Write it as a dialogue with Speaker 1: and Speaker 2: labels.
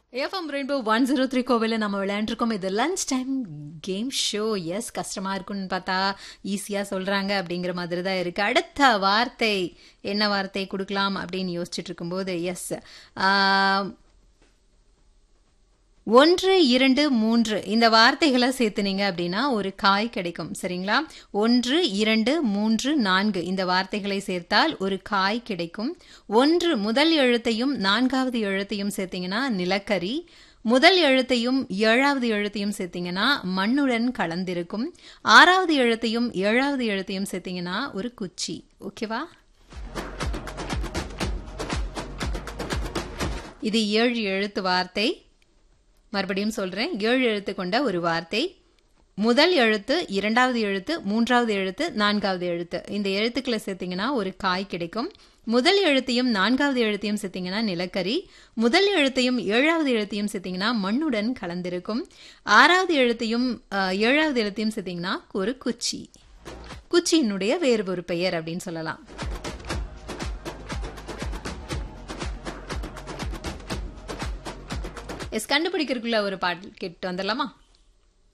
Speaker 1: FM rainbow one zero three கோவிலில் நம்ம விளையாண்டுருக்கோம் இது lunch time game show yes கஷ்டமாக இருக்குன்னு பார்த்தா ஈஸியாக சொல்கிறாங்க அப்படிங்கிற மாதிரி தான் இருக்குது அடுத்த வார்த்தை என்ன வார்த்தை கொடுக்கலாம் அப்படின்னு யோசிச்சுட்டு இருக்கும்போது எஸ் ஒன்று இரண்டு மூன்று இந்த வார்த்தைகளை சேர்த்துனீங்க அப்படின்னா ஒரு காய் கிடைக்கும் சரிங்களா ஒன்று இரண்டு மூன்று நான்கு இந்த வார்த்தைகளை சேர்த்தால் ஒரு காய் கிடைக்கும் ஒன்று முதல் எழுத்தையும் நான்காவது எழுத்தையும் சேர்த்தீங்கன்னா நிலக்கரி முதல் எழுத்தையும் ஏழாவது எழுத்தையும் சேர்த்தீங்கன்னா மண்ணுடன் கலந்திருக்கும் ஆறாவது எழுத்தையும் ஏழாவது எழுத்தையும் சேர்த்தீங்கன்னா ஒரு குச்சி ஓகேவா இது ஏழு எழுத்து வார்த்தை மறுபடியும் சொல்றேன் ஏழு எழுத்து கொண்ட ஒரு வார்த்தை முதல் எழுத்து இரண்டாவது எழுத்து மூன்றாவது எழுத்து நான்காவது எழுத்து இந்த எழுத்துக்களை சேர்த்தீங்கன்னா ஒரு காய் கிடைக்கும் முதல் எழுத்தையும் நான்காவது எழுத்தையும் சேர்த்தீங்கன்னா நிலக்கரி முதல் எழுத்தையும் ஏழாவது எழுத்தையும் சேர்த்தீங்கன்னா மண்ணுடன் கலந்திருக்கும் ஆறாவது எழுத்தையும் ஏழாவது எழுத்தையும் சேர்த்தீங்கன்னா ஒரு குச்சி குச்சியினுடைய வேறு ஒரு பெயர் அப்படின்னு சொல்லலாம் எஸ் கண்டுபிடிக்கிறதுக்குள்ள ஒரு பாட்டு கேட்டு வந்துடலாமா